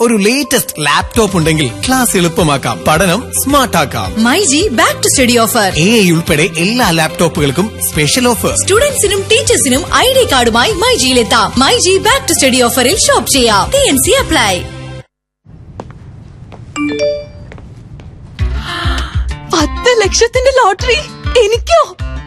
ഒരു latest laptop ഉണ്ടെങ്കിൽ class എളുപ്പമാക്കാം പഠനം സ്മാർട്ട് ആക്കാം myG back to study offer A I ഉൾപ്പെടെ എല്ലാ ലാപ്ടോപ്പുകൾക്കും സ്പെഷ്യൽ ഓഫർ സ്റ്റുഡൻസിനും ടീച്ചേഴ്സിനും ഐ ഡി കാർഡുമായി മൈജിയിലെത്താം മൈജി ബാക്ക് ടു സ്റ്റഡി ഓഫറിൽ ഷോപ്പ് ചെയ്യാം ടി എൻ സി അപ്ലൈ പത്ത് ലക്ഷത്തിന്റെ ലോട്ടറി എനിക്കോ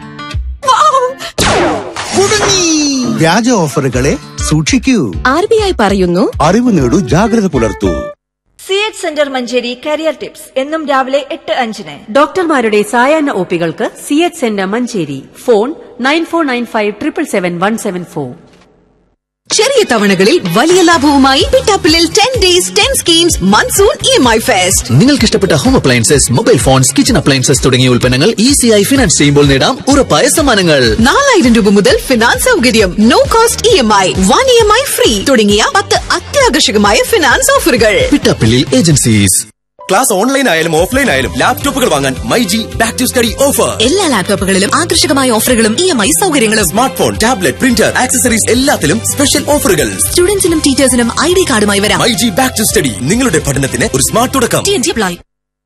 വ്യാജ ഓഫറുകളെ സൂക്ഷിക്കൂ ആർ ബി ഐ പറയുന്നു അറിവ് നേടൂ ജാഗ്രത പുലർത്തൂ C H centre Manjeri career tips എന്നും രാവിലെ എട്ട് അഞ്ചിന് ഡോക്ടർമാരുടെ സായാഹ്ന ഒപികൾക്ക് C H centre Manjeri phone nine four nine five triple seven one seven four ചെറിയ തവണകളിൽ വലിയ ലാഭവുമായി പിറ്റാപ്പിളിൽ ten days ten schemes monsoon E M I fest നിങ്ങൾക്ക് ഇഷ്ടപ്പെട്ട home appliances mobile phones kitchen appliances തുടങ്ങിയ ഉൽപ്പന്നങ്ങൾ ഈസിയായി ഫിനാൻസ് ചെയ്യുമ്പോൾ നേടാം ഉറപ്പായ സമ്മാനങ്ങൾ നാലായിരം രൂപ മുതൽ ഫിനാൻസ് സൗകര്യം no cost E M I one E M I free തുടങ്ങിയ പത്ത് അത്യാകർഷകമായ ഫിനാൻസ് ഓഫറുകൾ പിട്ടാപ്പിള്ളിൽ ഏജൻസീസ് ക്ലാസ് ഓൺലൈൻ ആയാലും ഓഫ്ലൈൻ ആയാലും ലാപ്ടോപ്പുകൾ വാങ്ങാൻ myG back to study offer എല്ലാ ലാപ്ടോപ്പുകളിലും ആകർഷകമായ ഓഫറുകളും ഇ എം ഐ സൗകര്യങ്ങളും smart phone tablet printer accessories എല്ലാത്തിലും സ്പെഷ്യൽ ഓഫറുകൾ സ്റ്റുഡൻസിനും ടീച്ചേഴ്സിനും ഐ ഡി കാർഡുമായി വരാം മൈജി ബാക്ക് ടു സ്റ്റഡി നിങ്ങളുടെ പഠനത്തിന് ഒരു സ്മാർട്ട് തുടക്കം ടി എൻ സി അപ്ലൈ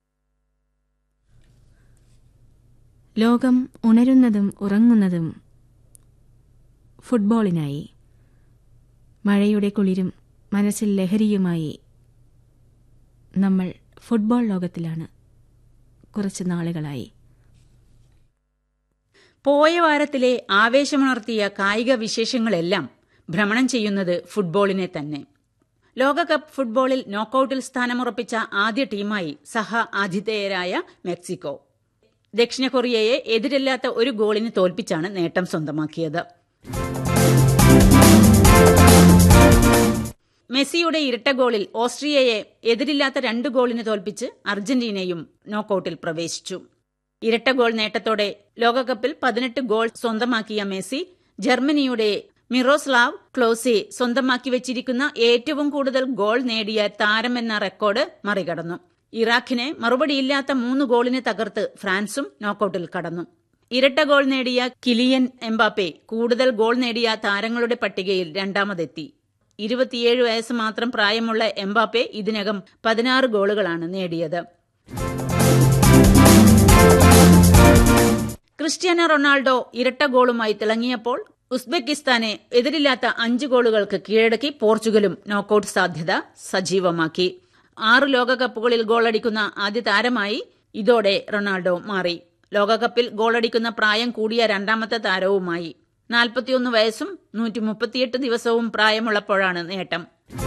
ലോകം ഉണരുന്നതും ഉറങ്ങുന്നതും ഫുട്ബോളിനായി മഴയുടെ കുളിരും മനസ്സിൽ ലഹരിയുമായി നമ്മൾ ഫുട്ബോൾ ലോകത്തിലാണ് കുറച്ച് നാളുകളായി പോയ വാരത്തിലെ ആവേശമുണർത്തിയ കായിക വിശേഷങ്ങളെല്ലാം ഭ്രമണം ചെയ്യുന്നത് ഫുട്ബോളിനെ തന്നെ ലോകകപ്പ് ഫുട്ബോളിൽ നോക്കൌട്ടിൽ സ്ഥാനമുറപ്പിച്ച ആദ്യ ടീമായി സഹ ആതിഥേയരായ മെക്സിക്കോ ദക്ഷിണ കൊറിയയെ എതിരില്ലാത്ത ഒരു ഗോളിന് തോൽപ്പിച്ചാണ് നേട്ടം സ്വന്തമാക്കിയത് മെസ്സിയുടെ ഇരട്ട ഗോളിൽ ഓസ്ട്രിയയെ എതിരില്ലാത്ത രണ്ട് ഗോളിന് തോൽപ്പിച്ച് അർജന്റീനയും നോക്കൌട്ടിൽ പ്രവേശിച്ചു ഇരട്ട ഗോൾ നേട്ടത്തോടെ ലോകകപ്പിൽ പതിനെട്ട് ഗോൾ സ്വന്തമാക്കിയ മെസ്സി ജർമ്മനിയുടെ മിറോസ്ലാവ് ക്ലോസെ സ്വന്തമാക്കി വെച്ചിരിക്കുന്ന ഏറ്റവും കൂടുതൽ ഗോൾ നേടിയ താരമെന്ന റെക്കോർഡ് മറികടന്നു ഇറാഖിനെ മറുപടിയില്ലാത്ത മൂന്ന് ഗോളിന് തകർത്ത് ഫ്രാൻസും നോക്കൌട്ടിൽ കടന്നു ഇരട്ട ഗോൾ നേടിയ കിലിയൻ എംബാപ്പെ കൂടുതൽ ഗോൾ നേടിയ താരങ്ങളുടെ പട്ടികയിൽ രണ്ടാമതെത്തി ഇരുപത്തിയേഴ് വയസ്സ് മാത്രം പ്രായമുള്ള എംബാപ്പെ ഇതിനകം പതിനാറ് ഗോളുകളാണ് നേടിയത് ക്രിസ്ത്യാനോ റൊണാൾഡോ ഇരട്ട ഗോളുമായി തിളങ്ങിയപ്പോൾ ഉസ്ബെക്കിസ്ഥാനെ എതിരില്ലാത്ത അഞ്ച് ഗോളുകൾക്ക് കീഴടക്കി പോർച്ചുഗലും നോക്കൌട്ട് സാധ്യത സജീവമാക്കി ആറ് ലോകകപ്പുകളിൽ ഗോളടിക്കുന്ന ആദ്യ താരമായി ഇതോടെ റൊണാൾഡോ മാറി ലോകകപ്പിൽ ഗോളടിക്കുന്ന പ്രായം കൂടിയ രണ്ടാമത്തെ താരവുമായി നാൽപ്പത്തിയൊന്ന് വയസ്സും നൂറ്റി മുപ്പത്തിയെട്ട് ദിവസവും പ്രായമുള്ളപ്പോഴാണ് നേട്ടം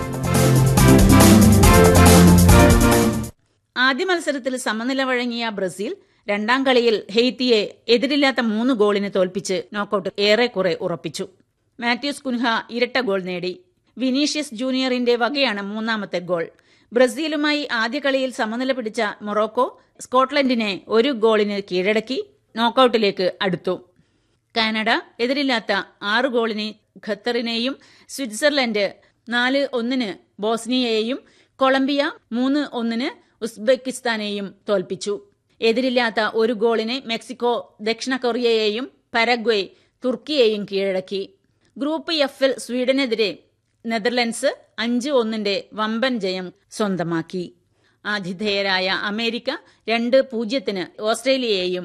ആദ്യ മത്സരത്തിൽ സമനില വഴങ്ങിയ ബ്രസീൽ രണ്ടാം കളിയിൽ ഹെയ്ത്തിയെ എതിരില്ലാത്ത മൂന്ന് ഗോളിന് തോൽപ്പിച്ച് നോക്കൌട്ട് ഏറെക്കുറെ ഉറപ്പിച്ചു മാത്യൂസ് കുൻഹ ഇരട്ട ഗോൾ നേടി വിനീഷ്യസ് ജൂനിയറിന്റെ വകയാണ് മൂന്നാമത്തെ ഗോൾ ബ്രസീലുമായി ആദ്യ കളിയിൽ സമനില പിടിച്ച മൊറോക്കോ സ്കോട്ട്ലൻഡിനെ ഒരു ഗോളിന് കീഴടക്കി നോക്കൌട്ടിലേക്ക് അടുത്തു കാനഡ എതിരില്ലാത്ത ആറ് ഗോളിന് ഖത്തറിനെയും സ്വിറ്റ്സർലൻഡ് നാല് ഒന്നിന് ബോസ്നിയയെയും കൊളംബിയ മൂന്ന് ഒന്നിന് ഉസ്ബെക്കിസ്ഥാനെയും തോൽപ്പിച്ചു എതിരില്ലാത്ത ഒരു ഗോളിന് മെക്സിക്കോ ദക്ഷിണ കൊറിയയെയും പരഗ്വേ തുർക്കിയെയും കീഴടക്കി ഗ്രൂപ്പ് എഫിൽ സ്വീഡനെതിരെ നെതർലൻഡ്സ് അഞ്ച് ഒന്നിന്റെ വമ്പൻ ജയം സ്വന്തമാക്കി ആതിഥേയരായ അമേരിക്ക രണ്ട് പൂജ്യത്തിന് ഓസ്ട്രേലിയയെയും